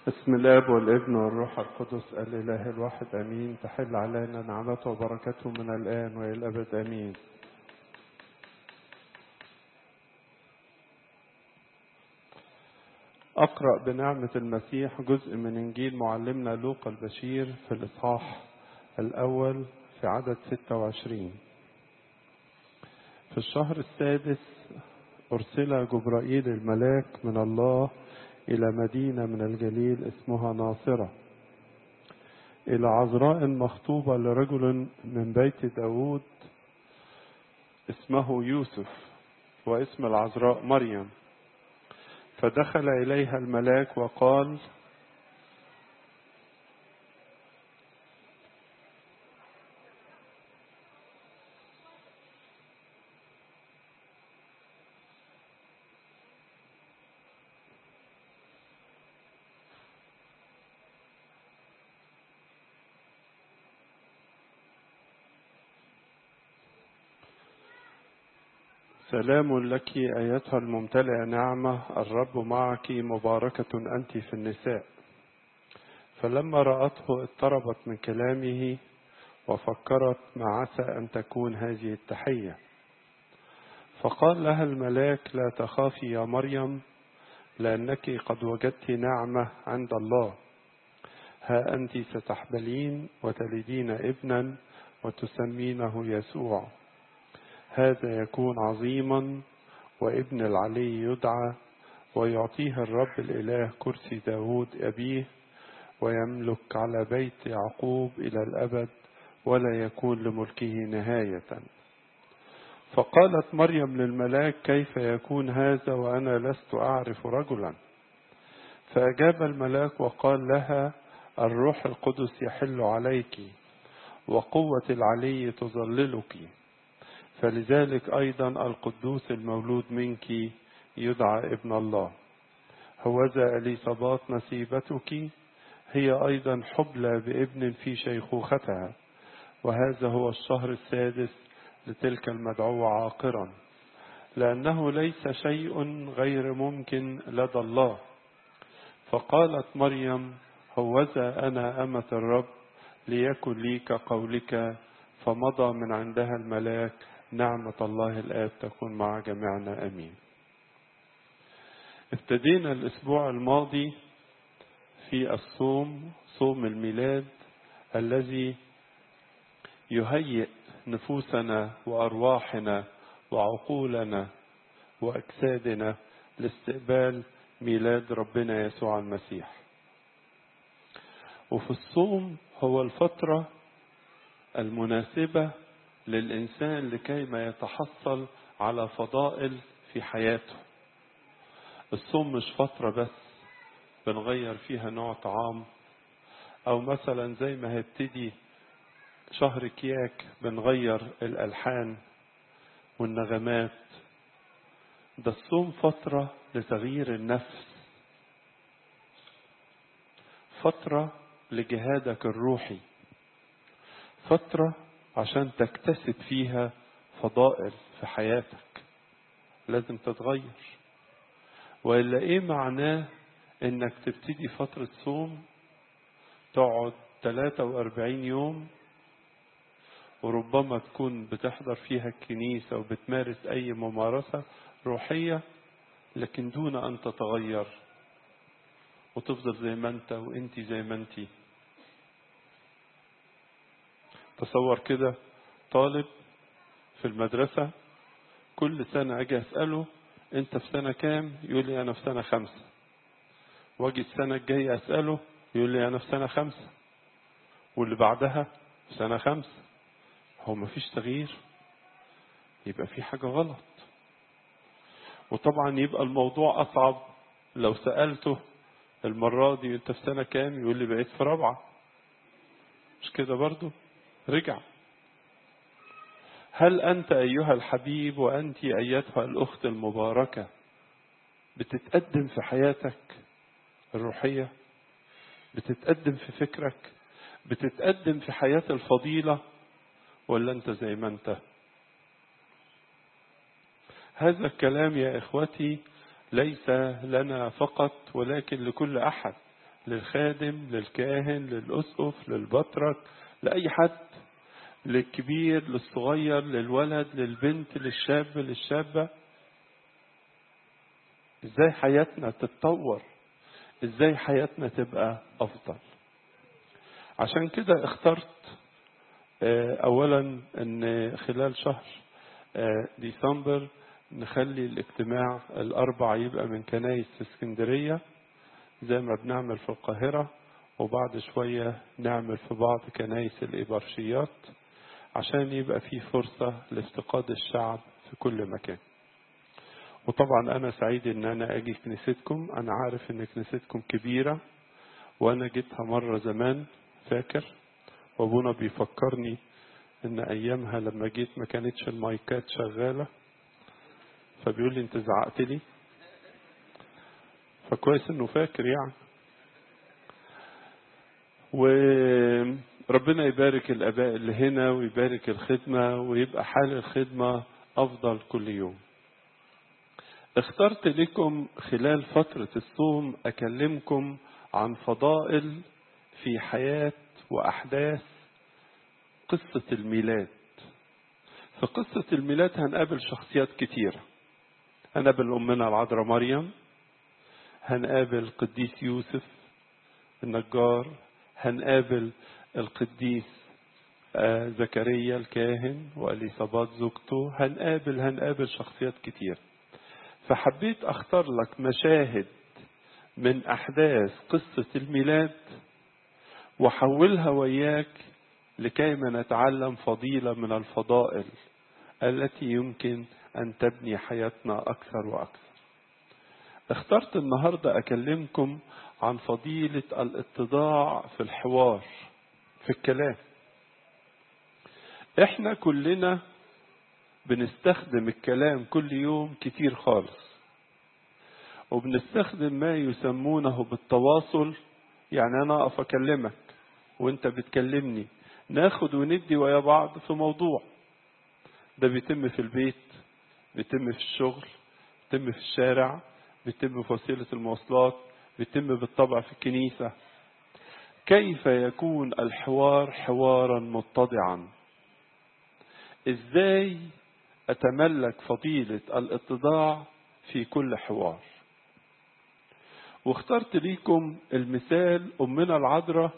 بسم الاب والابن والروح القدس الاله الواحد امين تحل علينا نعمته وبركته من الان والى الابد امين اقرا بنعمه المسيح جزء من انجيل معلمنا لوقا البشير في الاصحاح الاول في عدد 26 في الشهر السادس ارسل جبرائيل الملاك من الله إلى مدينة من الجليل اسمها ناصرة إلى عذراء مخطوبة لرجل من بيت داود اسمه يوسف واسم العذراء مريم فدخل إليها الملاك وقال سلام لك أيتها الممتلئة نعمة الرب معك مباركة أنت في النساء فلما رأته اضطربت من كلامه وفكرت ما عسى أن تكون هذه التحية فقال لها الملاك لا تخافي يا مريم لأنك قد وجدت نعمة عند الله ها أنت ستحبلين وتلدين ابنا وتسمينه يسوع هذا يكون عظيما وابن العلي يدعى ويعطيه الرب الإله كرسي داود أبيه ويملك على بيت يعقوب إلى الأبد ولا يكون لملكه نهاية فقالت مريم للملاك كيف يكون هذا وأنا لست أعرف رجلا فأجاب الملاك وقال لها الروح القدس يحل عليك وقوة العلي تظللك فلذلك أيضا القدوس المولود منك يدعى ابن الله هوذا إليصابات نسيبتك هي أيضا حبلى بابن في شيخوختها وهذا هو الشهر السادس لتلك المدعوة عاقرا لأنه ليس شيء غير ممكن لدى الله فقالت مريم هوذا أنا أمة الرب ليكن لي كقولك فمضى من عندها الملاك نعمة الله الآب تكون مع جميعنا أمين ابتدينا الأسبوع الماضي في الصوم صوم الميلاد الذي يهيئ نفوسنا وأرواحنا وعقولنا وأجسادنا لاستقبال ميلاد ربنا يسوع المسيح وفي الصوم هو الفترة المناسبة للإنسان لكي ما يتحصل على فضائل في حياته الصوم مش فترة بس بنغير فيها نوع طعام أو مثلا زي ما هيبتدي شهر كياك بنغير الألحان والنغمات ده الصوم فترة لتغيير النفس فترة لجهادك الروحي فترة عشان تكتسب فيها فضائل في حياتك لازم تتغير وإلا إيه معناه إنك تبتدي فترة صوم تقعد 43 يوم وربما تكون بتحضر فيها الكنيسة وبتمارس أي ممارسة روحية لكن دون أن تتغير وتفضل زي ما أنت وأنت زي ما أنتِ تصور كده طالب في المدرسة كل سنة أجي أسأله أنت في سنة كام؟ يقول لي أنا في سنة خمسة. وأجي السنة الجاية أسأله يقول لي أنا في سنة خمسة. واللي بعدها في سنة خمسة. هو مفيش تغيير. يبقى في حاجة غلط. وطبعا يبقى الموضوع أصعب لو سألته المرة دي أنت في سنة كام؟ يقول لي بقيت في رابعة. مش كده برضو؟ رجع هل أنت أيها الحبيب وأنت أيتها الأخت المباركة بتتقدم في حياتك الروحية بتتقدم في فكرك بتتقدم في حياة الفضيلة ولا أنت زي ما أنت هذا الكلام يا إخوتي ليس لنا فقط ولكن لكل أحد للخادم للكاهن للأسقف للبطرك لأي حد للكبير للصغير للولد للبنت للشاب للشابة ازاي حياتنا تتطور ازاي حياتنا تبقى افضل عشان كده اخترت اولا ان خلال شهر ديسمبر نخلي الاجتماع الاربع يبقى من كنايس في اسكندريه زي ما بنعمل في القاهره وبعد شويه نعمل في بعض كنايس الابرشيات عشان يبقى في فرصه لافتقاد الشعب في كل مكان وطبعا انا سعيد ان انا اجي كنيستكم انا عارف ان كنيستكم كبيره وانا جيتها مره زمان فاكر وابونا بيفكرني ان ايامها لما جيت ما كانتش المايكات شغاله فبيقول لي انت زعقت لي فكويس انه فاكر يعني وربنا يبارك الاباء اللي هنا ويبارك الخدمه ويبقى حال الخدمه افضل كل يوم اخترت لكم خلال فتره الصوم اكلمكم عن فضائل في حياه واحداث قصه الميلاد في قصه الميلاد هنقابل شخصيات كتيره هنقابل أمنا العذراء مريم هنقابل قديس يوسف النجار هنقابل القديس زكريا الكاهن وأليصابات زوجته هنقابل هنقابل شخصيات كتير فحبيت أختار لك مشاهد من أحداث قصة الميلاد وحولها وياك لكيما نتعلم فضيلة من الفضائل التي يمكن أن تبني حياتنا أكثر وأكثر. اخترت النهاردة أكلمكم عن فضيلة الاتضاع في الحوار في الكلام. احنا كلنا بنستخدم الكلام كل يوم كتير خالص. وبنستخدم ما يسمونه بالتواصل يعني أنا أقف أكلمك وأنت بتكلمني ناخد وندي ويا بعض في موضوع ده بيتم في البيت بيتم في الشغل بيتم في الشارع بيتم في وسيلة المواصلات بيتم بالطبع في الكنيسة كيف يكون الحوار حوارا متضعا ازاي اتملك فضيلة الاتضاع في كل حوار واخترت ليكم المثال امنا العذراء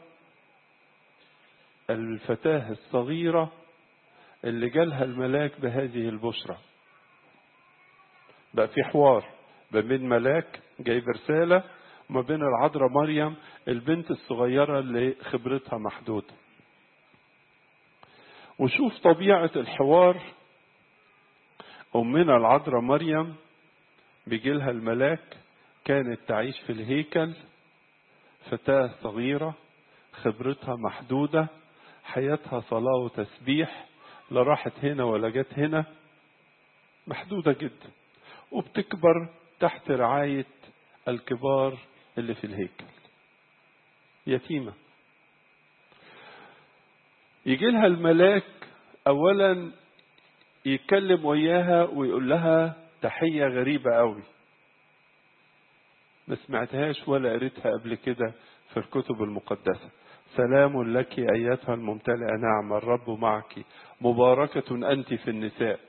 الفتاة الصغيرة اللي جالها الملاك بهذه البشرى بقى في حوار ما بين ملاك جايب رسالة وما بين العذراء مريم البنت الصغيرة اللي خبرتها محدودة وشوف طبيعة الحوار أمنا العذراء مريم بيجي لها الملاك كانت تعيش في الهيكل فتاة صغيرة خبرتها محدودة حياتها صلاة وتسبيح لا راحت هنا ولا جت هنا محدودة جدا وبتكبر تحت رعاية الكبار اللي في الهيكل يتيمة يجي لها الملاك أولا يتكلم وياها ويقول لها تحية غريبة قوي ما سمعتهاش ولا قريتها قبل كده في الكتب المقدسة سلام لك أيتها الممتلئة نعم الرب معك مباركة أنت في النساء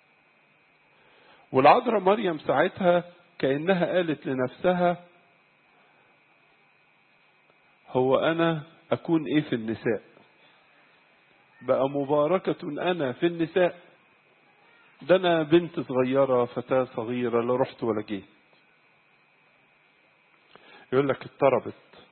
والعذراء مريم ساعتها كأنها قالت لنفسها هو أنا أكون إيه في النساء بقى مباركة أنا في النساء ده أنا بنت صغيرة فتاة صغيرة لا رحت ولا جيت يقول لك اضطربت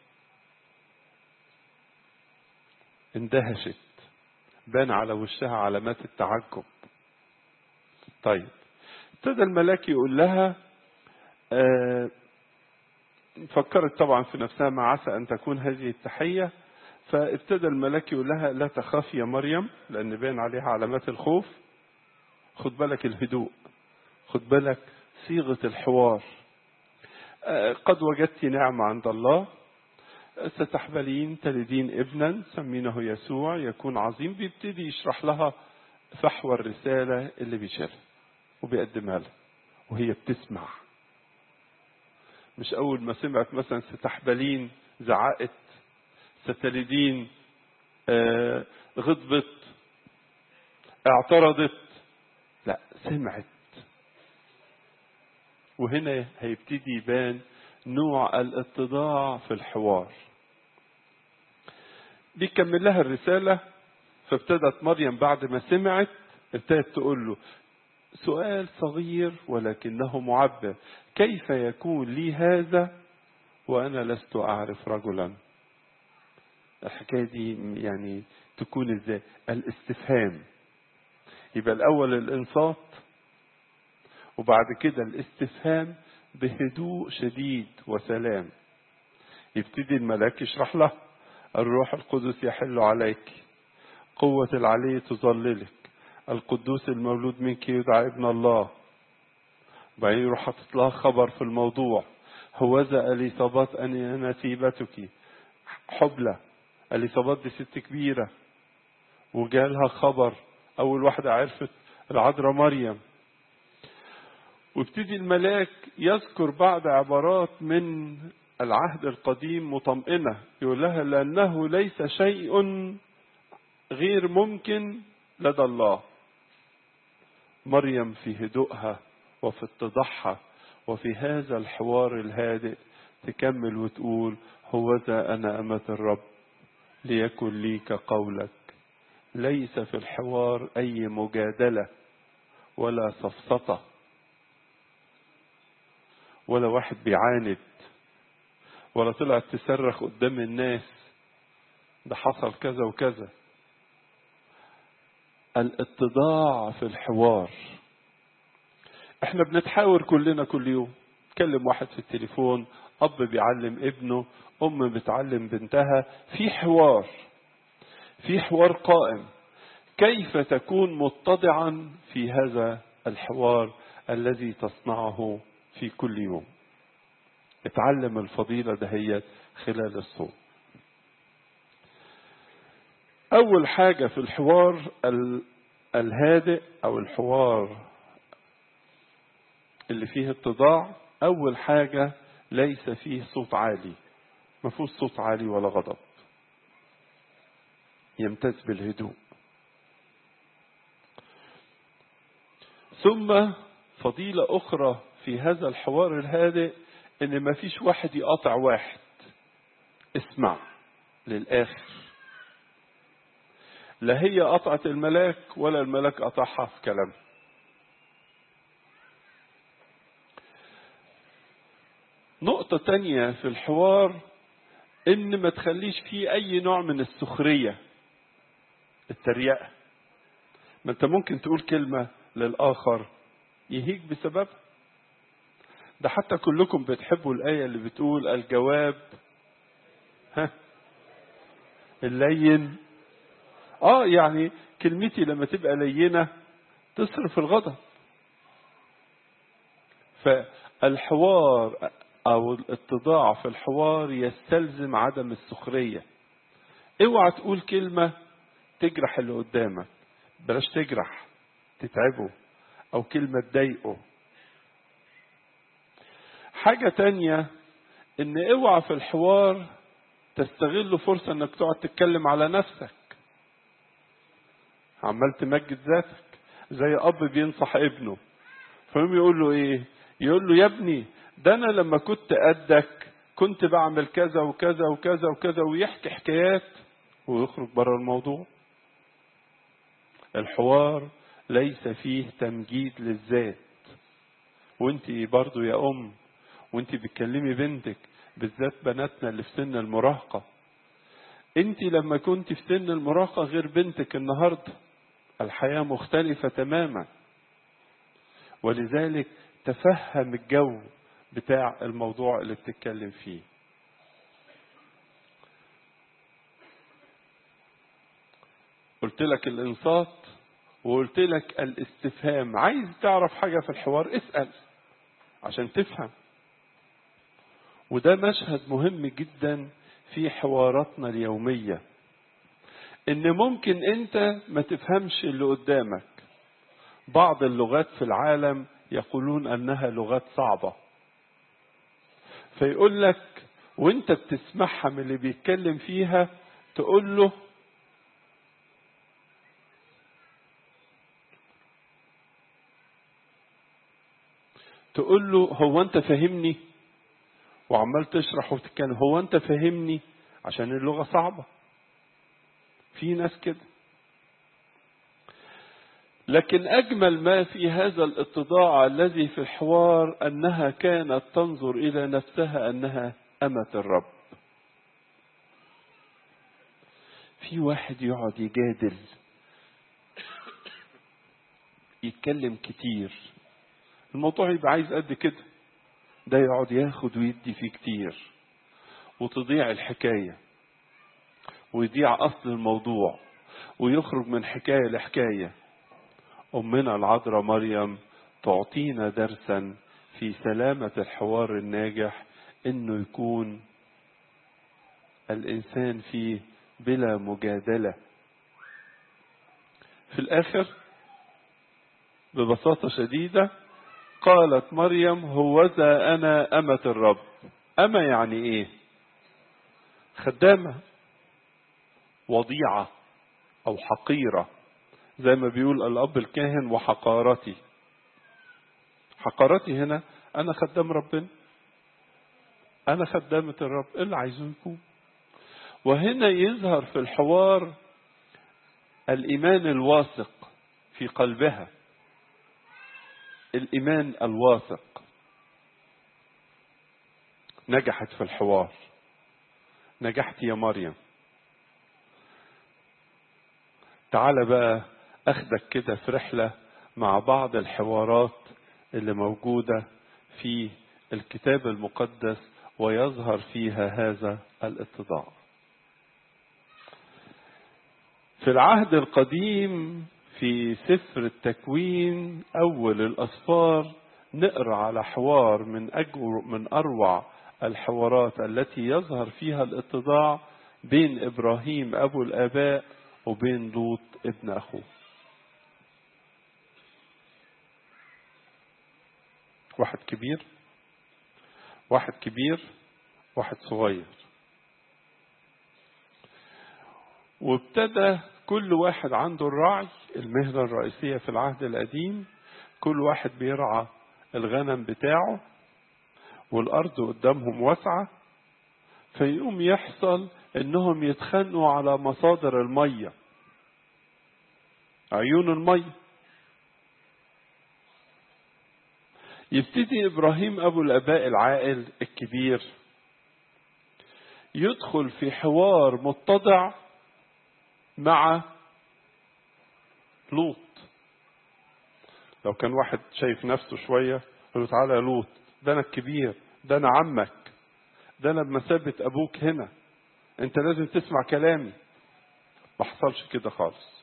اندهشت بان على وشها علامات التعجب طيب ابتدى الملاك يقول لها آه فكرت طبعا في نفسها ما عسى ان تكون هذه التحيه فابتدى الملاك يقول لها لا تخافي يا مريم لان باين عليها علامات الخوف خد بالك الهدوء خد بالك صيغه الحوار آه قد وجدت نعمه عند الله ستحبلين تلدين ابنا سمينه يسوع يكون عظيم بيبتدي يشرح لها فحوى الرسالة اللي بيشيلها وبيقدمها لها وهي بتسمع مش أول ما سمعت مثلا ستحبلين زعقت ستلدين آه غضبت اعترضت لا سمعت وهنا هيبتدي يبان نوع الاتضاع في الحوار بيكمل لها الرسالة فابتدت مريم بعد ما سمعت ابتدت تقول له سؤال صغير ولكنه معبر كيف يكون لي هذا وأنا لست أعرف رجلا الحكاية دي يعني تكون ازاي الاستفهام يبقى الأول الإنصات وبعد كده الاستفهام بهدوء شديد وسلام يبتدي الملاك يشرح له الروح القدس يحل عليك قوة العلي تظللك القدوس المولود منك يدعى ابن الله بعدين يروح حاطط لها خبر في الموضوع هوذا اليصابات ان نسيبتك حبلى اليصابات دي ست كبيره وجالها خبر اول واحده عرفت العذراء مريم وابتدي الملاك يذكر بعض عبارات من العهد القديم مطمئنه يقول لها لانه ليس شيء غير ممكن لدى الله مريم في هدوءها وفي اتضاعها وفي هذا الحوار الهادئ تكمل وتقول هوذا أنا أمة الرب ليكن لي كقولك ليس في الحوار أي مجادلة ولا سفسطة ولا واحد بيعاند ولا طلعت تصرخ قدام الناس ده حصل كذا وكذا الاتضاع في الحوار احنا بنتحاور كلنا كل يوم تكلم واحد في التليفون اب بيعلم ابنه ام بتعلم بنتها في حوار في حوار قائم كيف تكون متضعا في هذا الحوار الذي تصنعه في كل يوم اتعلم الفضيلة دهيت خلال الصوم أول حاجة في الحوار الهادئ أو الحوار اللي فيه اتضاع أول حاجة ليس فيه صوت عالي ما فيهوش صوت عالي ولا غضب يمتاز بالهدوء ثم فضيلة أخرى في هذا الحوار الهادئ إن ما فيش واحد يقاطع واحد اسمع للآخر لا هي قطعت الملاك ولا الملاك قطعها في كلامها نقطة تانية في الحوار إن ما تخليش فيه أي نوع من السخرية التريقة ما أنت ممكن تقول كلمة للآخر يهيج بسببها ده حتى كلكم بتحبوا الآية اللي بتقول الجواب ها اللين اه يعني كلمتي لما تبقى لينة تصرف الغضب فالحوار او الاتضاع في الحوار يستلزم عدم السخرية اوعى تقول كلمة تجرح اللي قدامك بلاش تجرح تتعبه او كلمة تضايقه حاجة تانية ان اوعى في الحوار تستغل فرصة انك تقعد تتكلم على نفسك عمال تمجد ذاتك زي اب بينصح ابنه فهم يقول له ايه يقول له يا ابني ده انا لما كنت قدك كنت بعمل كذا وكذا وكذا وكذا ويحكي حكايات ويخرج بره الموضوع الحوار ليس فيه تمجيد للذات وانت برضو يا ام وانت بتكلمي بنتك بالذات بناتنا اللي في سن المراهقة انت لما كنت في سن المراهقة غير بنتك النهاردة الحياة مختلفة تماما ولذلك تفهم الجو بتاع الموضوع اللي بتتكلم فيه قلت لك الانصات وقلت لك الاستفهام عايز تعرف حاجة في الحوار اسأل عشان تفهم وده مشهد مهم جدا في حواراتنا اليومية ان ممكن انت ما تفهمش اللي قدامك بعض اللغات في العالم يقولون انها لغات صعبة فيقول لك وانت بتسمعها من اللي بيتكلم فيها تقول له تقول له هو انت فاهمني وعمال تشرح وتتكلم هو انت فاهمني عشان اللغة صعبة في ناس كده لكن أجمل ما في هذا الاتضاع الذي في الحوار أنها كانت تنظر إلى نفسها أنها أمة الرب في واحد يقعد يجادل يتكلم كتير الموضوع يبقى عايز قد كده ده يقعد ياخد ويدي فيه كتير وتضيع الحكاية ويضيع أصل الموضوع ويخرج من حكاية لحكاية أمنا العذراء مريم تعطينا درسا في سلامة الحوار الناجح إنه يكون الإنسان فيه بلا مجادلة في الآخر ببساطة شديدة قالت مريم هوذا أنا أمة الرب أما يعني إيه خدامة وضيعة أو حقيرة زي ما بيقول الأب الكاهن وحقارتي حقارتي هنا أنا خدام ربنا أنا خدامة الرب إيه اللي عايزه يكون وهنا يظهر في الحوار الإيمان الواثق في قلبها الإيمان الواثق نجحت في الحوار نجحت يا مريم تعال بقى أخدك كده في رحلة مع بعض الحوارات اللي موجودة في الكتاب المقدس ويظهر فيها هذا الاتضاع في العهد القديم في سفر التكوين أول الأسفار نقرأ على حوار من أجر من أروع الحوارات التي يظهر فيها الاتضاع بين إبراهيم أبو الآباء وبين لوط ابن أخوه واحد كبير واحد كبير واحد صغير وابتدى كل واحد عنده الرعي المهنة الرئيسية في العهد القديم كل واحد بيرعى الغنم بتاعه والأرض قدامهم واسعة فيقوم يحصل انهم يتخانقوا على مصادر المية عيون المية يبتدي ابراهيم ابو الاباء العاقل الكبير يدخل في حوار متضع مع لوط لو كان واحد شايف نفسه شوية يقول له تعالى يا لوط ده أنا الكبير ده أنا عمك ده أنا بمثابة أبوك هنا أنت لازم تسمع كلامي ما حصلش كده خالص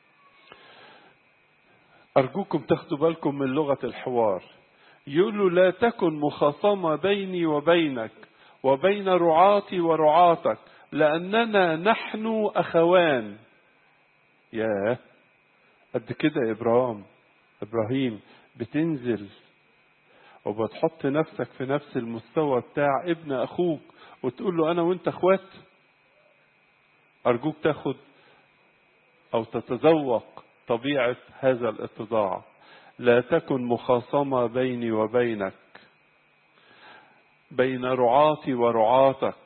أرجوكم تاخدوا بالكم من لغة الحوار يقولوا لا تكن مخاصمة بيني وبينك وبين رعاتي ورعاتك لأننا نحن أخوان ياه قد كده يا إبراهيم إبراهيم بتنزل وبتحط نفسك في نفس المستوى بتاع ابن أخوك وتقول له أنا وأنت أخوات أرجوك تاخد أو تتذوق طبيعة هذا الاتضاع لا تكن مخاصمة بيني وبينك بين رعاتي ورعاتك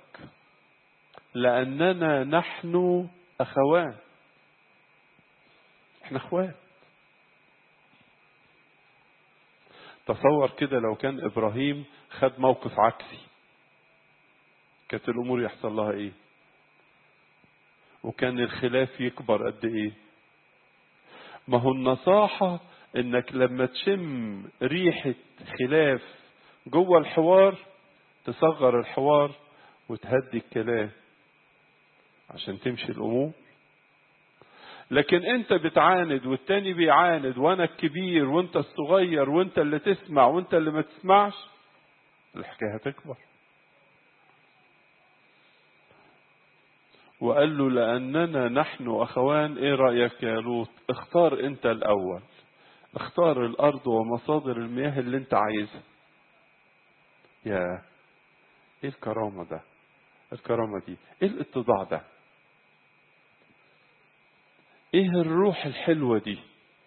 لأننا نحن أخوان احنا اخوات تصور كده لو كان ابراهيم خد موقف عكسي كانت الامور يحصل لها ايه وكان الخلاف يكبر قد ايه ما هو النصاحة انك لما تشم ريحة خلاف جوه الحوار تصغر الحوار وتهدي الكلام عشان تمشي الامور لكن انت بتعاند والتاني بيعاند وانا الكبير وانت الصغير وانت اللي تسمع وانت اللي ما تسمعش الحكايه هتكبر وقال له لاننا نحن اخوان ايه رايك يا لوط اختار انت الاول اختار الارض ومصادر المياه اللي انت عايزها يا ايه الكرامه ده الكرامة دي ايه الاتضاع ده ايه الروح الحلوة دي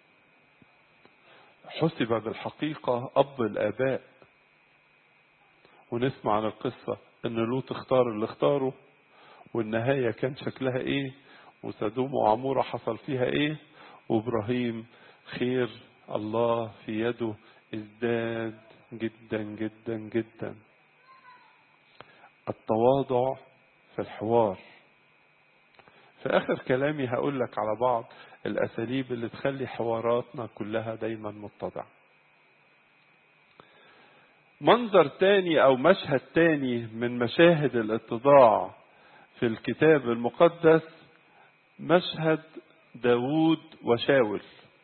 حسب بالحقيقة اب الاباء ونسمع عن القصة ان لوط اختار اللي اختاره والنهاية كان شكلها ايه وسدوم وعمورة حصل فيها ايه وابراهيم خير الله في يده ازداد جدا جدا جدا التواضع في الحوار في اخر كلامي هقول لك على بعض الاساليب اللي تخلي حواراتنا كلها دايما متضعه منظر تاني او مشهد تاني من مشاهد الاتضاع في الكتاب المقدس مشهد داوود وشاول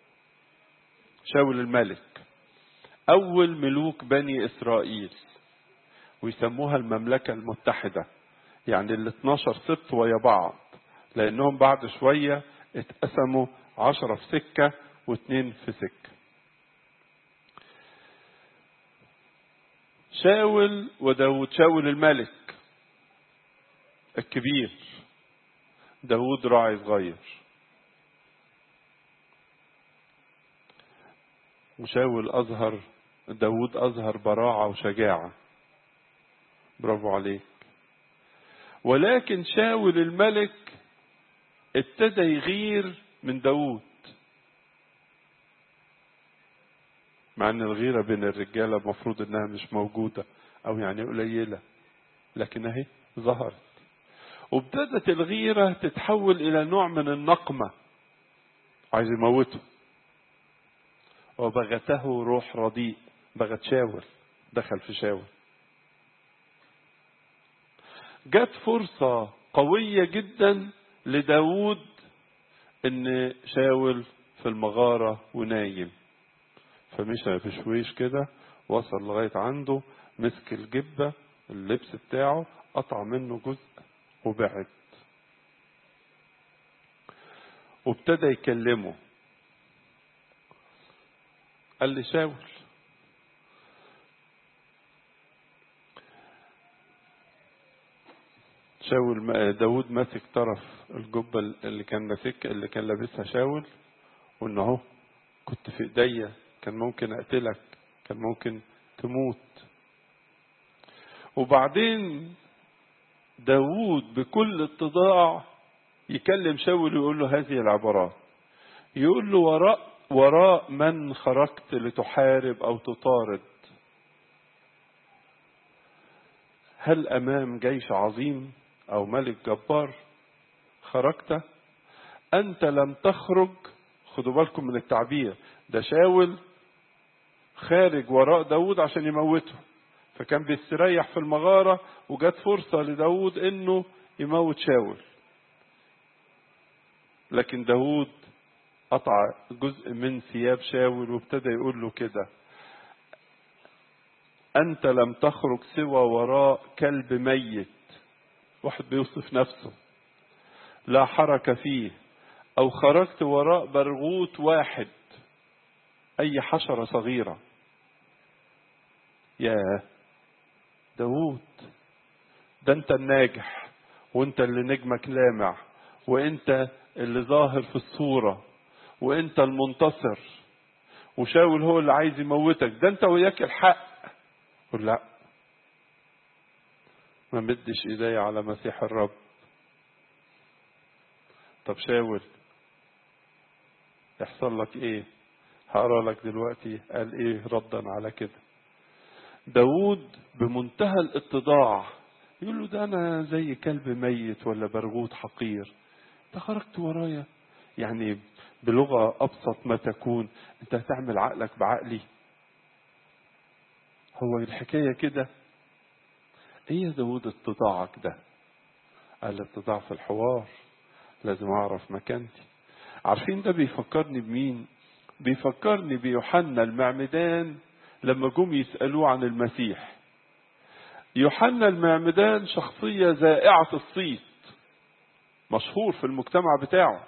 شاول الملك اول ملوك بني اسرائيل ويسموها المملكة المتحدة يعني ال 12 سبط ويا بعض لانهم بعد شوية اتقسموا عشرة في سكة واثنين في سكة شاول وداود شاول الملك الكبير داود راعي صغير وشاول أظهر داود أظهر براعة وشجاعة برافو عليك ولكن شاول الملك ابتدى يغير من داود مع ان الغيرة بين الرجالة المفروض انها مش موجودة او يعني قليلة لكن اهي ظهرت وابتدت الغيرة تتحول الى نوع من النقمة عايز يموته وبغته روح رديء بغت شاول دخل في شاول جت فرصة قوية جدا لداود ان شاول في المغارة ونايم فمشى بشويش كده وصل لغاية عنده مسك الجبة اللبس بتاعه قطع منه جزء وبعد وابتدى يكلمه قال لي شاول شاول داود ماسك طرف الجبة اللي كان ماسك اللي كان لابسها شاول وان اهو كنت في ايديا كان ممكن اقتلك كان ممكن تموت وبعدين داود بكل اتضاع يكلم شاول ويقول له هذه العبارات يقول له وراء وراء من خرجت لتحارب او تطارد هل امام جيش عظيم او ملك جبار خرجت انت لم تخرج خدوا بالكم من التعبير ده شاول خارج وراء داود عشان يموته فكان بيستريح في المغارة وجت فرصة لداود انه يموت شاول لكن داود قطع جزء من ثياب شاول وابتدى يقول له كده أنت لم تخرج سوى وراء كلب ميت واحد بيوصف نفسه لا حركة فيه أو خرجت وراء برغوت واحد أي حشرة صغيرة يا داوود ده أنت الناجح وأنت اللي نجمك لامع وأنت اللي ظاهر في الصورة وأنت المنتصر وشاول هو اللي عايز يموتك ده أنت وياك الحق قل لا ما مدش ايدي على مسيح الرب طب شاول يحصل لك ايه هقرا لك دلوقتي قال ايه ردا على كده داود بمنتهى الاتضاع يقول له ده انا زي كلب ميت ولا برغوت حقير انت خرجت ورايا يعني بلغة أبسط ما تكون أنت هتعمل عقلك بعقلي هو الحكاية كده ايه يا داود اتضاعك ده قال اتضاع في الحوار لازم اعرف مكانتي عارفين ده بيفكرني بمين بيفكرني بيوحنا المعمدان لما جم يسألوه عن المسيح يوحنا المعمدان شخصية زائعة الصيت مشهور في المجتمع بتاعه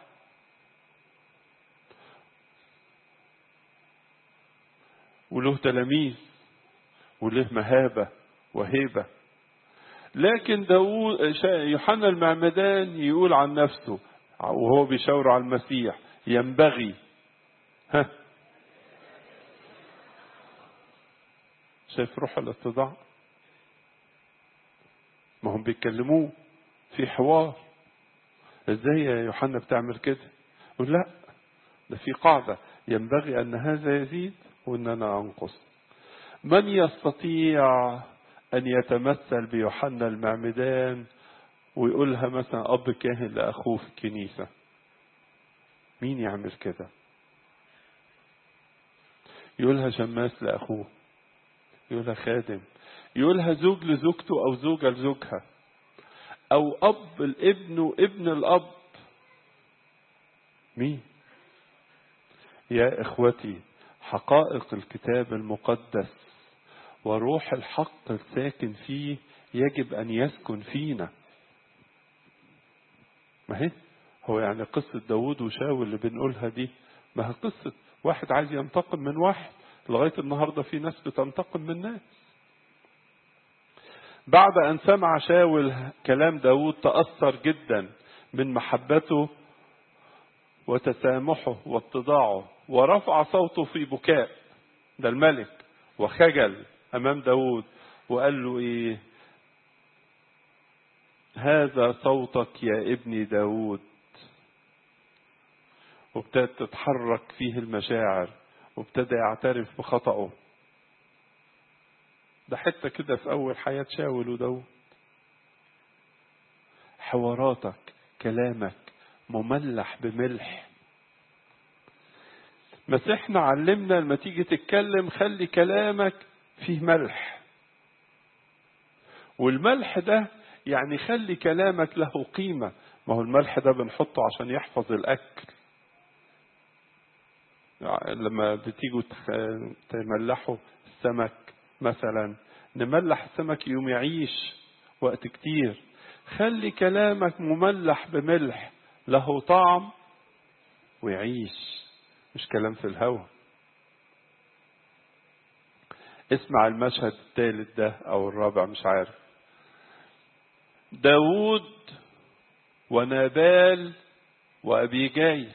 وله تلاميذ وله مهابة وهيبة لكن داوود يوحنا المعمدان يقول عن نفسه وهو بيشاور على المسيح ينبغي ها شايف روح الاتضاع ما هم بيتكلموه في حوار ازاي يا يوحنا بتعمل كده يقول لا ده في قاعدة ينبغي أن هذا يزيد وأن أنا أنقص من يستطيع أن يتمثل بيوحنا المعمدان ويقولها مثلا أب كاهن لأخوه في الكنيسة مين يعمل كده يقولها شماس لأخوه يقولها خادم يقولها زوج لزوجته أو زوجة لزوجها أو أب الابن وابن الأب مين يا إخوتي حقائق الكتاب المقدس وروح الحق الساكن فيه يجب أن يسكن فينا ما هي هو يعني قصة داود وشاول اللي بنقولها دي ما هي قصة واحد عايز ينتقم من واحد لغاية النهاردة في ناس بتنتقم من ناس بعد أن سمع شاول كلام داود تأثر جدا من محبته وتسامحه واتضاعه ورفع صوته في بكاء ده الملك وخجل أمام داود وقال له إيه هذا صوتك يا ابني داود وابتدت تتحرك فيه المشاعر وابتدى يعترف بخطأه ده حتة كده في أول حياة شاول وداود حواراتك كلامك مملح بملح مسيحنا علمنا لما تيجي تتكلم خلي كلامك فيه ملح والملح ده يعني خلي كلامك له قيمة ما هو الملح ده بنحطه عشان يحفظ الأكل يعني لما بتيجوا تملحوا السمك مثلا نملح السمك يوم يعيش وقت كتير خلي كلامك مملح بملح له طعم ويعيش مش كلام في الهوى اسمع المشهد الثالث ده او الرابع مش عارف داود ونابال وابي جايل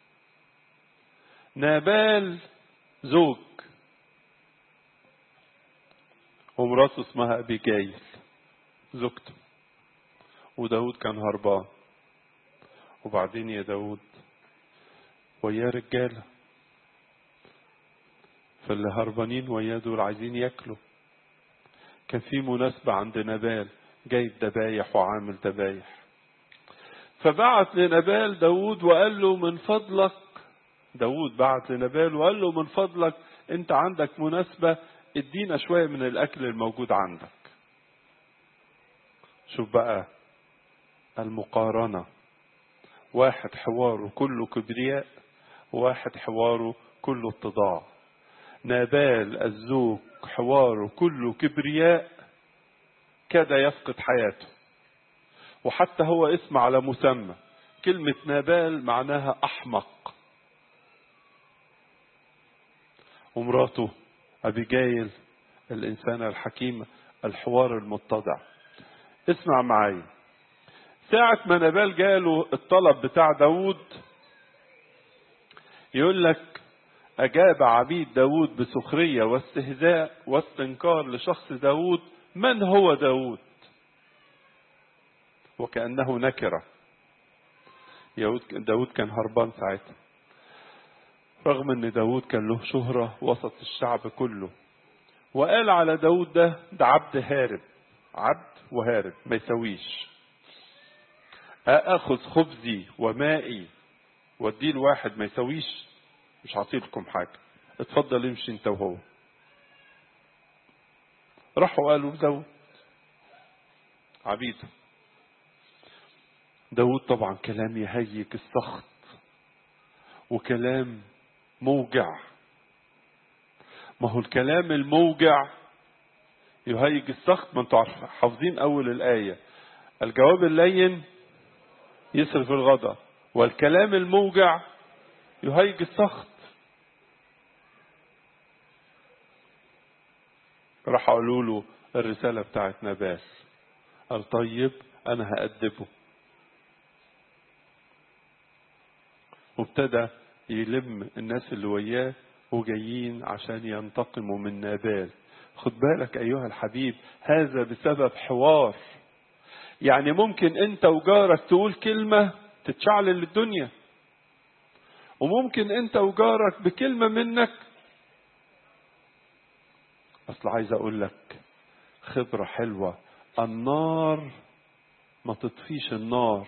نابال زوج ومراته اسمها ابي جايل زوجته وداود كان هربان وبعدين يا داود وياه رجاله فاللي هربانين وياه دول عايزين ياكلوا كان في مناسبة عند نبال جايب دبايح وعامل دبايح فبعت لنبال داود وقال له من فضلك داود بعت لنبال وقال له من فضلك انت عندك مناسبة ادينا شوية من الاكل الموجود عندك شوف بقى المقارنة واحد حواره كله كبرياء وواحد حواره كله اتضاع نابال الزوج حواره كله كبرياء كاد يفقد حياته وحتى هو اسم على مسمى كلمة نابال معناها أحمق ومراته أبيجايل الإنسانة الحكيمة الحوار المتضع اسمع معايا ساعة ما نبال جاله الطلب بتاع داود يقول لك أجاب عبيد داود بسخرية واستهزاء واستنكار لشخص داود من هو داود وكأنه نكرة داود كان هربان ساعتها رغم ان داود كان له شهرة وسط الشعب كله وقال على داود ده ده عبد هارب عبد وهارب ما يسويش أأخذ خبزي ومائي واديه لواحد ما يسويش مش هعطيلكم حاجة اتفضل امشي انت وهو راحوا قالوا داود عبيده داود طبعا كلام يهيج السخط وكلام موجع ما هو الكلام الموجع يهيج السخط ما انتوا حافظين اول الايه الجواب اللين يصرف الغضب والكلام الموجع يهيج السخط راح قالوا له الرساله بتاعت نبال قال طيب أنا هأدبه وابتدى يلم الناس اللي وياه وجايين عشان ينتقموا من نابال خد بالك أيها الحبيب هذا بسبب حوار يعني ممكن أنت وجارك تقول كلمة تتشعلل الدنيا وممكن أنت وجارك بكلمة منك أصل عايز أقول لك خبرة حلوة النار ما تطفيش النار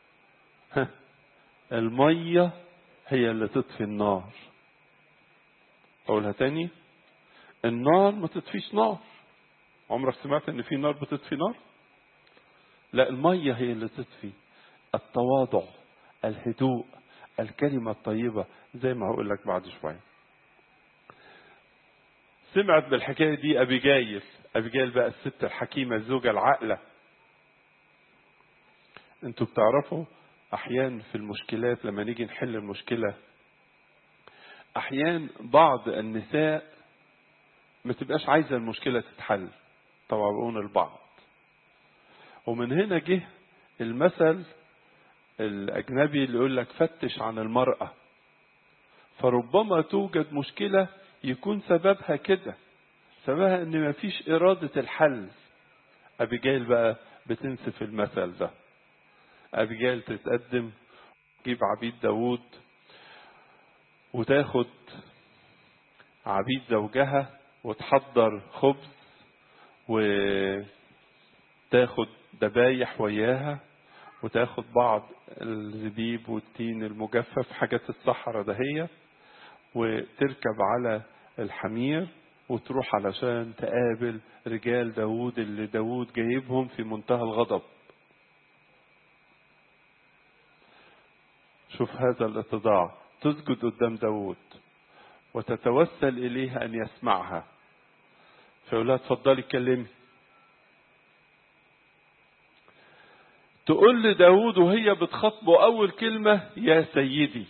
المية هي اللي تطفي النار أقولها تاني النار ما تطفيش نار عمرك سمعت ان في نار بتطفي نار لا المية هي اللي تطفي التواضع الهدوء الكلمة الطيبة زي ما هقول لك بعد شوية سمعت بالحكاية دي أبي جايل أبي جايل بقى الست الحكيمة الزوجة العاقلة انتوا بتعرفوا أحيان في المشكلات لما نيجي نحل المشكلة أحيان بعض النساء ما تبقاش عايزة المشكلة تتحل طبعا البعض ومن هنا جه المثل الأجنبي اللي يقول لك فتش عن المرأة فربما توجد مشكلة يكون سببها كده سببها ان مفيش إرادة الحل أبيجيل بقى بتنسف المثل ده أبيجيل تتقدم تجيب عبيد داوود وتاخد عبيد زوجها وتحضر خبز وتاخد دبايح وياها وتاخد بعض الزبيب والتين المجفف حاجات الصحراء دهية وتركب على الحمير وتروح علشان تقابل رجال داود اللي داود جايبهم في منتهى الغضب شوف هذا الاتضاع تسجد قدام داود وتتوسل إليه أن يسمعها فيقول لها اتفضلي اتكلمي تقول لداود وهي بتخاطبه أول كلمة يا سيدي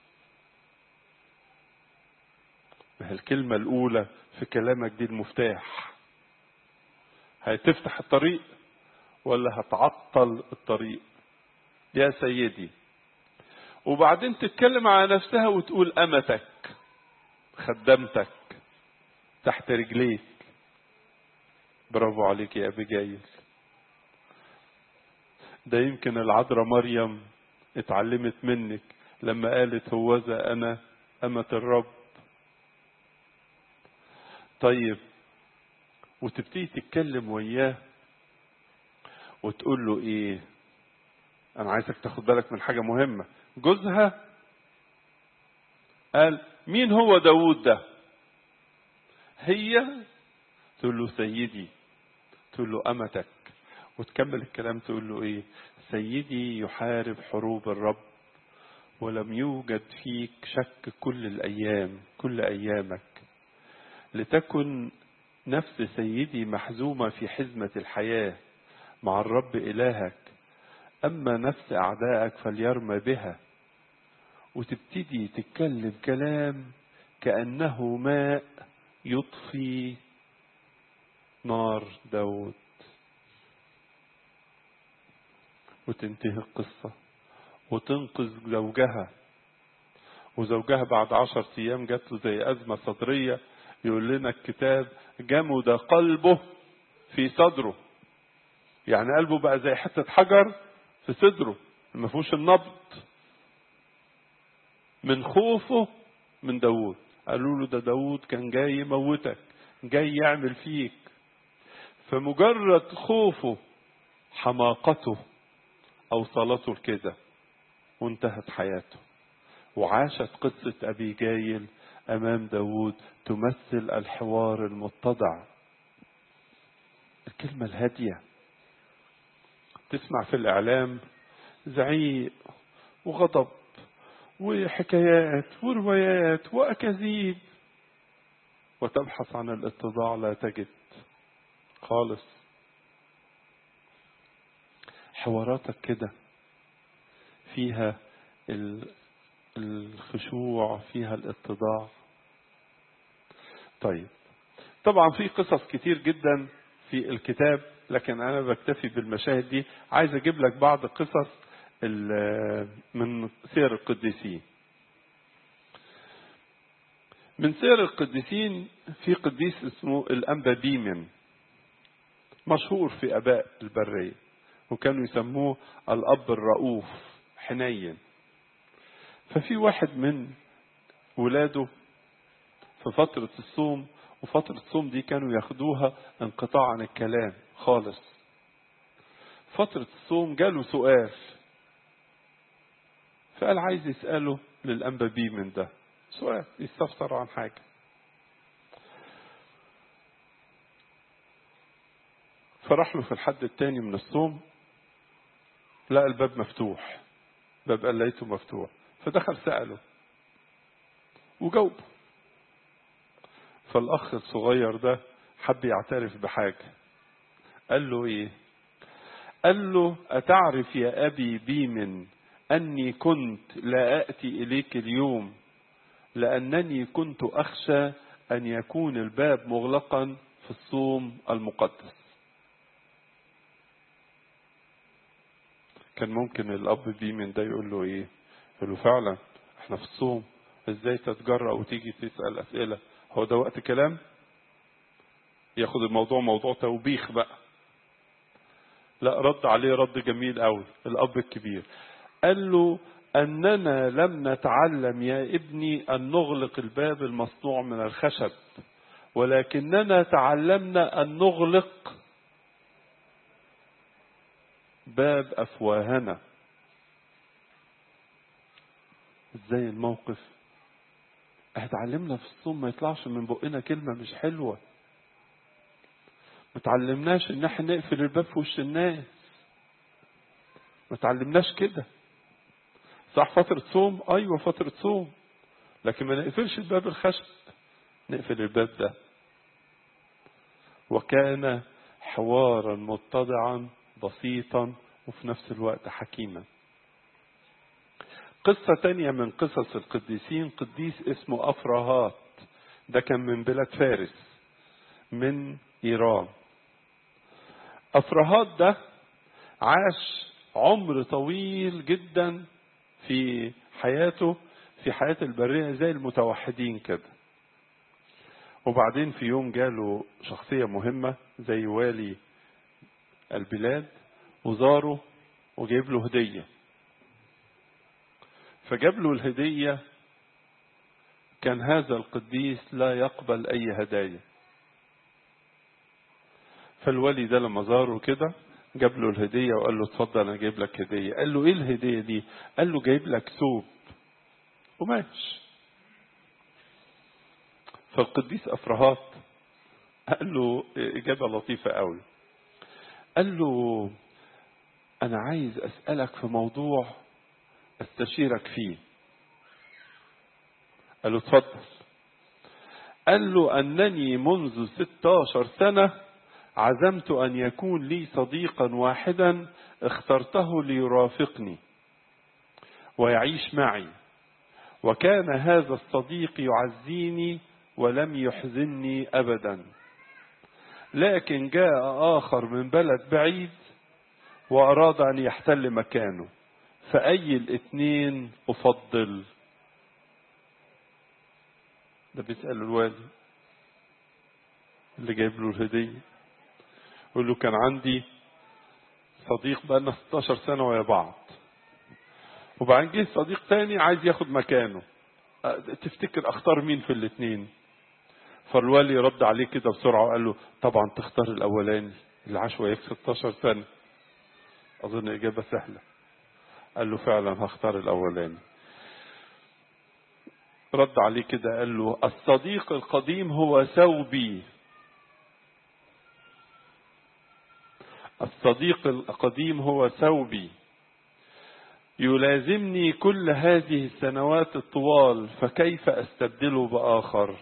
الكلمة الأولى في كلامك دي المفتاح هتفتح الطريق ولا هتعطل الطريق يا سيدي وبعدين تتكلم على نفسها وتقول أمتك خدمتك تحت رجليك برافو عليك يا أبي جايز ده يمكن العذراء مريم اتعلمت منك لما قالت هوذا أنا أمة الرب طيب وتبتدي تتكلم وياه وتقول له ايه انا عايزك تاخد بالك من حاجة مهمة جوزها قال مين هو داود ده هي تقول له سيدي تقول له أمتك وتكمل الكلام تقول له ايه سيدي يحارب حروب الرب ولم يوجد فيك شك كل الأيام كل أيامك لتكن نفس سيدي محزومة في حزمة الحياة مع الرب إلهك أما نفس أعدائك فليرمى بها وتبتدي تتكلم كلام كأنه ماء يطفي نار داود وتنتهي القصة وتنقذ زوجها وزوجها بعد عشر أيام جات له زي أزمة صدرية يقول لنا الكتاب جمد قلبه في صدره يعني قلبه بقى زي حتة حجر في صدره ما فيهوش النبض من خوفه من داوود قالوا له ده داوود كان جاي يموتك جاي يعمل فيك فمجرد خوفه حماقته أوصلته لكده وانتهت حياته وعاشت قصة أبي جايل أمام داود تمثل الحوار المتضع الكلمة الهادية تسمع في الإعلام زعيق وغضب وحكايات وروايات وأكاذيب وتبحث عن الاتضاع لا تجد خالص حواراتك كده فيها الخشوع فيها الاتضاع طيب طبعا في قصص كتير جدا في الكتاب لكن أنا بكتفي بالمشاهد دي عايز أجيب لك بعض قصص من سير القديسين من سير القديسين في قديس اسمه الأنبا بيمن مشهور في أباء البرية وكانوا يسموه الأب الرؤوف حنين ففي واحد من ولاده في فترة الصوم وفترة الصوم دي كانوا ياخدوها انقطاع عن الكلام خالص فترة الصوم جاله سؤال فقال عايز يسأله للأنبا من ده سؤال يستفسر عن حاجة فراح له في الحد التاني من الصوم لقى الباب مفتوح باب قال لقيته مفتوح فدخل سأله وجاوبه فالأخ الصغير ده حب يعترف بحاجة قال له إيه قال له أتعرف يا أبي بيمن أني كنت لا أأتي إليك اليوم لأنني كنت أخشى أن يكون الباب مغلقا في الصوم المقدس كان ممكن الأب بيمن ده يقول له إيه يقول له فعلا احنا في الصوم ازاي تتجرأ وتيجي تسأل أسئلة هو ده وقت كلام ياخد الموضوع موضوع توبيخ بقى لا رد عليه رد جميل قوي الأب الكبير قال له أننا لم نتعلم يا ابني أن نغلق الباب المصنوع من الخشب ولكننا تعلمنا أن نغلق باب أفواهنا ازاي الموقف اتعلمنا في الصوم ما يطلعش من بقنا كلمة مش حلوة ما تعلمناش ان احنا نقفل الباب في وش الناس ما تعلمناش كده صح فترة صوم ايوه فترة صوم لكن ما نقفلش الباب الخشب نقفل الباب ده وكان حوارا متضعا بسيطا وفي نفس الوقت حكيما قصة تانية من قصص القديسين قديس اسمه أفراهات ده كان من بلاد فارس من إيران أفراهات ده عاش عمر طويل جدا في حياته في حياة البرية زي المتوحدين كده وبعدين في يوم جاله شخصية مهمة زي والي البلاد وزاره وجايب له هدية فجاب له الهدية كان هذا القديس لا يقبل أي هدايا فالولي ده لما زاره كده جاب له الهدية وقال له اتفضل أنا جايب لك هدية قال له إيه الهدية دي قال له جايب لك ثوب قماش فالقديس أفرهات قال له إجابة لطيفة قوي قال له أنا عايز أسألك في موضوع استشيرك فيه قال له اتفضل قال له أنني منذ 16 سنة عزمت أن يكون لي صديقا واحدا اخترته ليرافقني ويعيش معي وكان هذا الصديق يعزيني ولم يحزنني أبدا لكن جاء آخر من بلد بعيد وأراد أن يحتل مكانه فأي الاثنين أفضل ده بيسأل الوالي اللي جايب له الهدية يقول له كان عندي صديق بقالنا 16 سنة ويا بعض وبعدين جه صديق تاني عايز ياخد مكانه تفتكر اختار مين في الاثنين فالوالي رد عليه كده بسرعة وقال له طبعا تختار الاولاني اللي عاش وياك 16 سنة اظن اجابة سهلة قال له فعلا هختار الاولاني رد عليه كده قال له الصديق القديم هو ثوبي الصديق القديم هو ثوبي يلازمني كل هذه السنوات الطوال فكيف استبدله باخر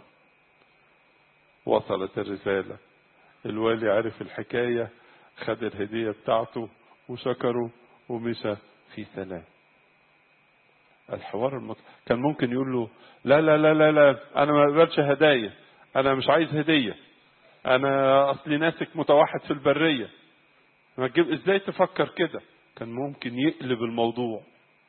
وصلت الرساله الوالي عرف الحكايه خد الهديه بتاعته وشكره ومشى في سلام الحوار المط... كان ممكن يقول له لا لا لا لا لا انا ما بقبلش هدايا انا مش عايز هديه انا اصلي ناسك متوحد في البريه ما تجيب ازاي تفكر كده كان ممكن يقلب الموضوع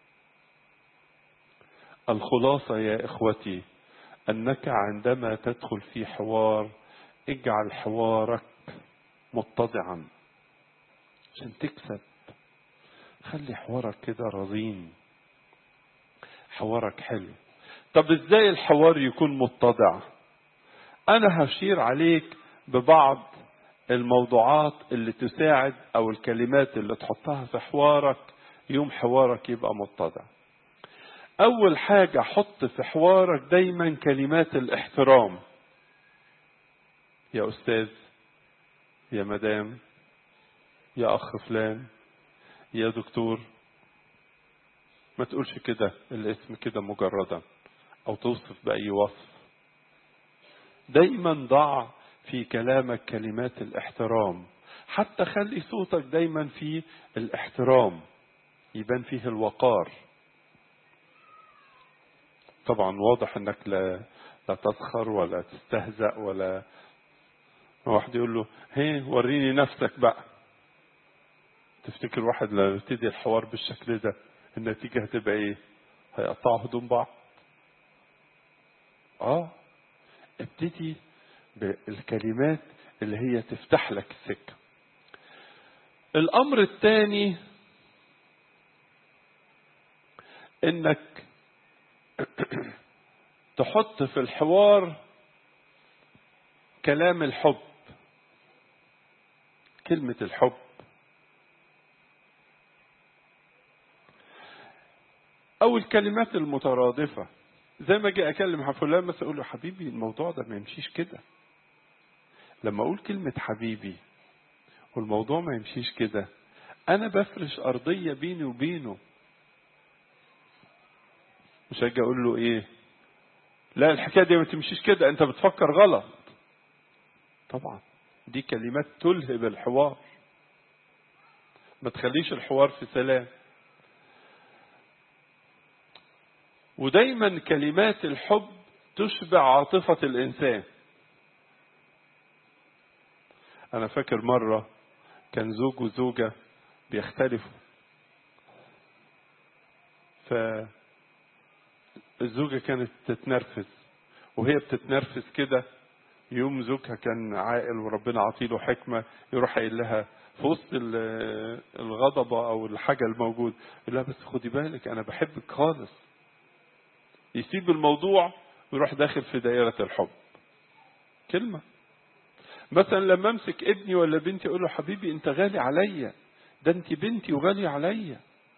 الخلاصة يا إخوتي أنك عندما تدخل في حوار اجعل حوارك متضعا عشان تكسب خلي حوارك كده رزين حوارك حلو طب ازاي الحوار يكون متضع انا هشير عليك ببعض الموضوعات اللي تساعد او الكلمات اللي تحطها في حوارك يوم حوارك يبقى متضع اول حاجة حط في حوارك دايما كلمات الاحترام يا استاذ يا مدام يا اخ فلان يا دكتور ما تقولش كده الاسم كده مجردا او توصف باي وصف دايما ضع في كلامك كلمات الاحترام حتى خلي صوتك دايما في الاحترام يبان فيه الوقار طبعا واضح انك لا لا تسخر ولا تستهزأ ولا واحد يقول له هي وريني نفسك بقى تفتكر واحد لما يبتدي الحوار بالشكل ده النتيجة هتبقى ايه هيقطعوا هدوم بعض اه ابتدي بالكلمات اللي هي تفتح لك السكة الامر الثاني انك تحط في الحوار كلام الحب كلمة الحب أو الكلمات المترادفة زي ما أجي أكلم مع فلان مثلا أقول له حبيبي الموضوع ده ما يمشيش كده لما أقول كلمة حبيبي والموضوع ما يمشيش كده أنا بفرش أرضية بيني وبينه مش هاجي أقول له إيه لا الحكاية دي ما تمشيش كده أنت بتفكر غلط طبعا دي كلمات تلهب الحوار ما تخليش الحوار في سلام ودايما كلمات الحب تشبع عاطفة الإنسان أنا فاكر مرة كان زوج وزوجة بيختلفوا فالزوجة كانت تتنرفز وهي بتتنرفز كده يوم زوجها كان عاقل وربنا عطيله حكمة يروح قايل لها في وسط الغضبة أو الحاجة الموجود يقول لها بس خدي بالك أنا بحبك خالص يسيب الموضوع ويروح داخل في دائرة الحب كلمة مثلا لما امسك ابني ولا بنتي اقول له حبيبي انت غالي عليا ده انت بنتي وغالي عليا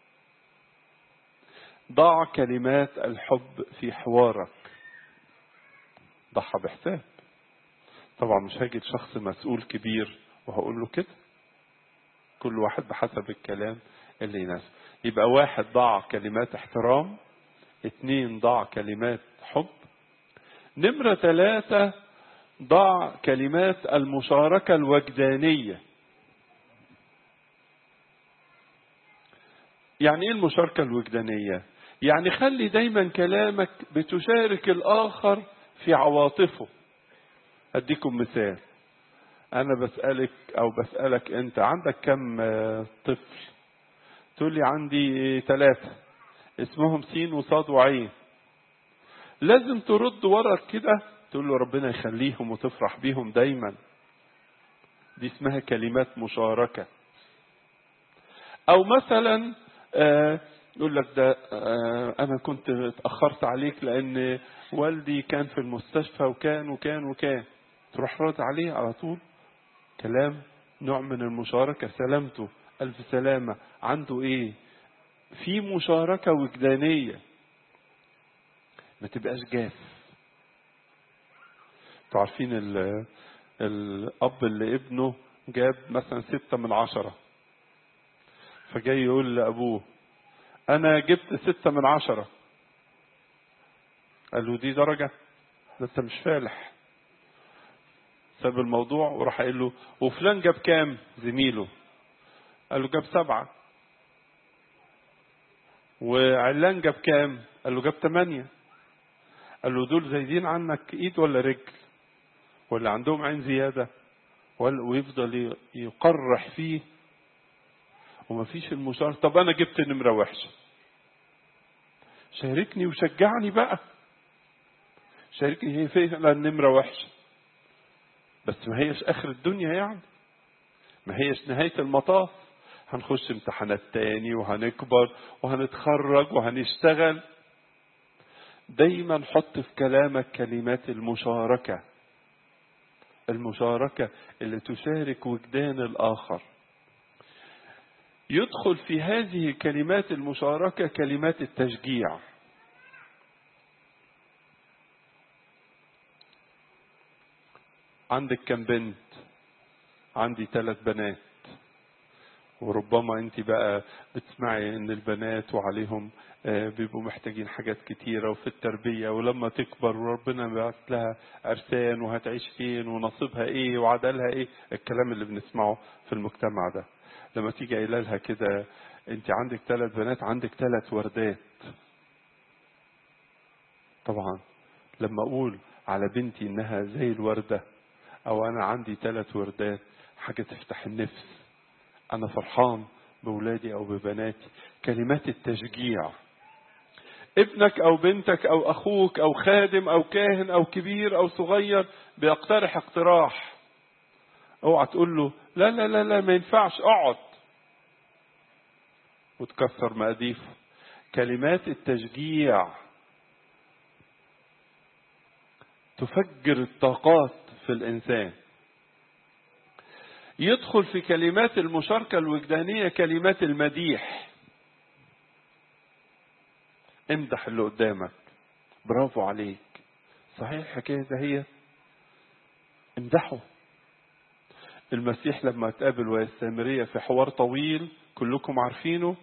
ضع كلمات الحب في حوارك ضعها بحساب طبعا مش هاجي شخص مسؤول كبير وهقول له كده كل واحد بحسب الكلام اللي يناسب يبقى واحد ضع كلمات احترام اتنين ضع كلمات حب نمرة ثلاثة ضع كلمات المشاركة الوجدانية يعني ايه المشاركة الوجدانية يعني خلي دايما كلامك بتشارك الآخر في عواطفه أديكم مثال أنا بسألك أو بسألك أنت عندك كم طفل تقول لي عندي ثلاثة اسمهم سين وصاد وعين لازم ترد ورا كده تقول له ربنا يخليهم وتفرح بيهم دايما دي اسمها كلمات مشاركة أو مثلا آه يقول لك ده آه أنا كنت اتأخرت عليك لأن والدي كان في المستشفى وكان وكان وكان تروح رد عليه على طول كلام نوع من المشاركة سلامته ألف سلامة عنده إيه في مشاركة وجدانية ما تبقاش جاف انتوا عارفين ال الأب اللي ابنه جاب مثلا ستة من عشرة فجاي يقول لأبوه أنا جبت ستة من عشرة قال له دي درجة ده أنت مش فالح ساب الموضوع وراح قايل له وفلان جاب كام زميله قال له جاب سبعة وعلان جاب كام قال له جاب ثمانية قال له دول زايدين عنك ايد ولا رجل ولا عندهم عين زيادة ويفضل يقرح فيه ومفيش المشاركة طب أنا جبت نمرة وحشة شاركني وشجعني بقى شاركني هي فعلا نمرة وحشة بس ما هيش آخر الدنيا يعني ما هيش نهاية المطاف هنخش امتحانات تاني وهنكبر وهنتخرج وهنشتغل دايما حط في كلامك كلمات المشاركة المشاركة اللي تشارك وجدان الآخر يدخل في هذه كلمات المشاركة كلمات التشجيع عندك كم بنت عندي ثلاث بنات وربما انت بقى بتسمعي ان البنات وعليهم بيبقوا محتاجين حاجات كتيره وفي التربيه ولما تكبر وربنا بعت لها عرسان وهتعيش فين ونصيبها ايه وعدلها ايه الكلام اللي بنسمعه في المجتمع ده لما تيجي قايله لها كده انت عندك ثلاث بنات عندك ثلاث وردات طبعا لما اقول على بنتي انها زي الورده او انا عندي ثلاث وردات حاجه تفتح النفس انا فرحان بولادي او ببناتي كلمات التشجيع ابنك او بنتك او اخوك او خادم او كاهن او كبير او صغير بيقترح اقتراح اوعى تقول له لا لا لا لا ما ينفعش اقعد وتكسر مقاديفه كلمات التشجيع تفجر الطاقات في الانسان يدخل في كلمات المشاركه الوجدانيه كلمات المديح امدح اللي قدامك برافو عليك صحيح الحكايه ده هي امدحه المسيح لما اتقابل ويا السامرية في حوار طويل كلكم عارفينه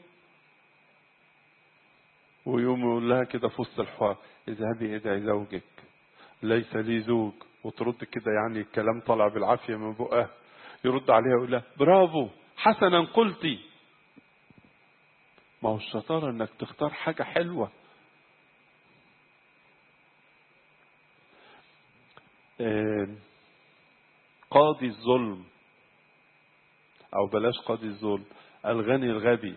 ويوم يقول لها كده في وسط الحوار اذهبي ادعي زوجك ليس لي زوج وترد كده يعني الكلام طالع بالعافية من بقها يرد عليها يقول لها برافو حسنا قلتي ما هو الشطارة انك تختار حاجة حلوة قاضي الظلم او بلاش قاضي الظلم الغني الغبي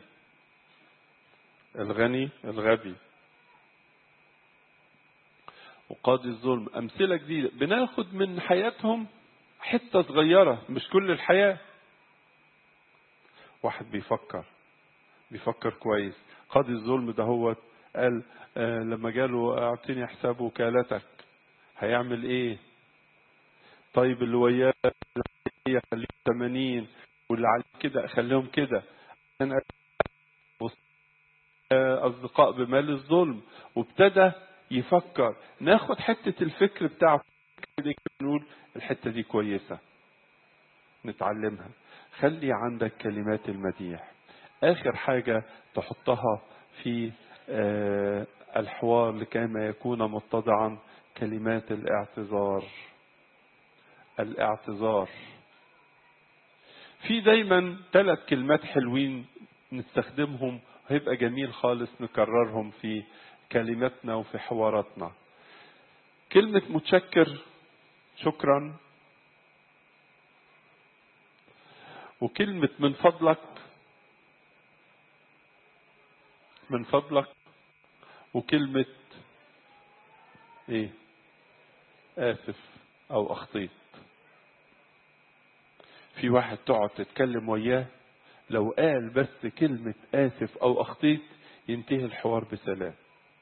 الغني الغبي وقاضي الظلم امثله جديده بناخد من حياتهم حته صغيره مش كل الحياه واحد بيفكر بيفكر كويس قاضي الظلم ده هو قال آه لما جاله اعطيني حساب وكالتك هيعمل ايه طيب اللي وياه خليه 80 واللي عليه كده اخليهم كده انا اصدقاء بمال الظلم وابتدى يفكر ناخد حته الفكر بتاعه كده نقول الحته دي كويسه نتعلمها خلي عندك كلمات المديح اخر حاجه تحطها في الحوار لكيما يكون متضعا كلمات الاعتذار الاعتذار في دايما ثلاث كلمات حلوين نستخدمهم هيبقى جميل خالص نكررهم في كلماتنا وفي حواراتنا كلمة متشكر شكرا وكلمة من فضلك من فضلك وكلمة ايه آسف أو أخطيت في واحد تقعد تتكلم وياه لو قال بس كلمة آسف أو أخطيت ينتهي الحوار بسلام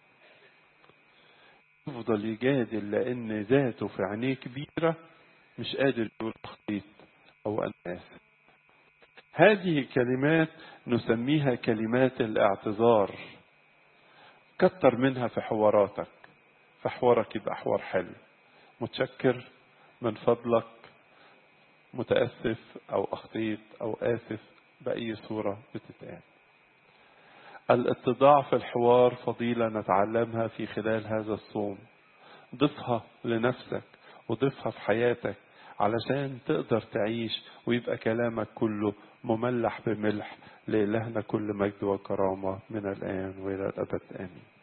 يفضل يجادل لأن ذاته في عينيه كبيرة مش قادر يقول أخطيت أو أنا آسف هذه كلمات نسميها كلمات الاعتذار كتر منها في حواراتك فحوارك يبقى حوار حلو متشكر من فضلك متأسف أو أخطيت أو آسف بأي صورة بتتقال الاتضاع في الحوار فضيلة نتعلمها في خلال هذا الصوم ضفها لنفسك وضفها في حياتك علشان تقدر تعيش ويبقى كلامك كله مملح بملح لإلهنا كل مجد وكرامة من الآن وإلى الأبد آمين